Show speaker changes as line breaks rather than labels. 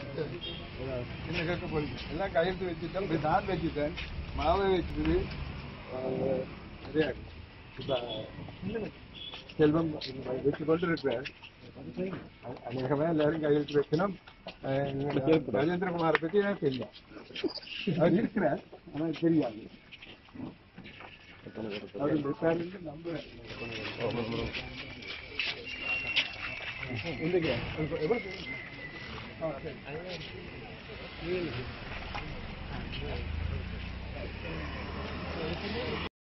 என்ன கேட்க போறீங்க எல்லாம் கையெழுத்து வச்சுட்டேன் இப்ப நான் வச்சுட்டேன் மாவை வச்சுட்டு நிறையா இப்ப செல்வம் வச்சு கொண்டு இருக்கிறார் அநேகமா எல்லாரும் கையெழுத்து வைக்கணும் அஹ் ராஜேந்திரகுமார் பத்தி எனக்கு தெரியும் அவர் இருக்கிறார் ஆனா தெரியாது அவர் இருக்காருன்னு நம்புறேன் எதுக்கு? எவ்வளவு ஆ, சரி.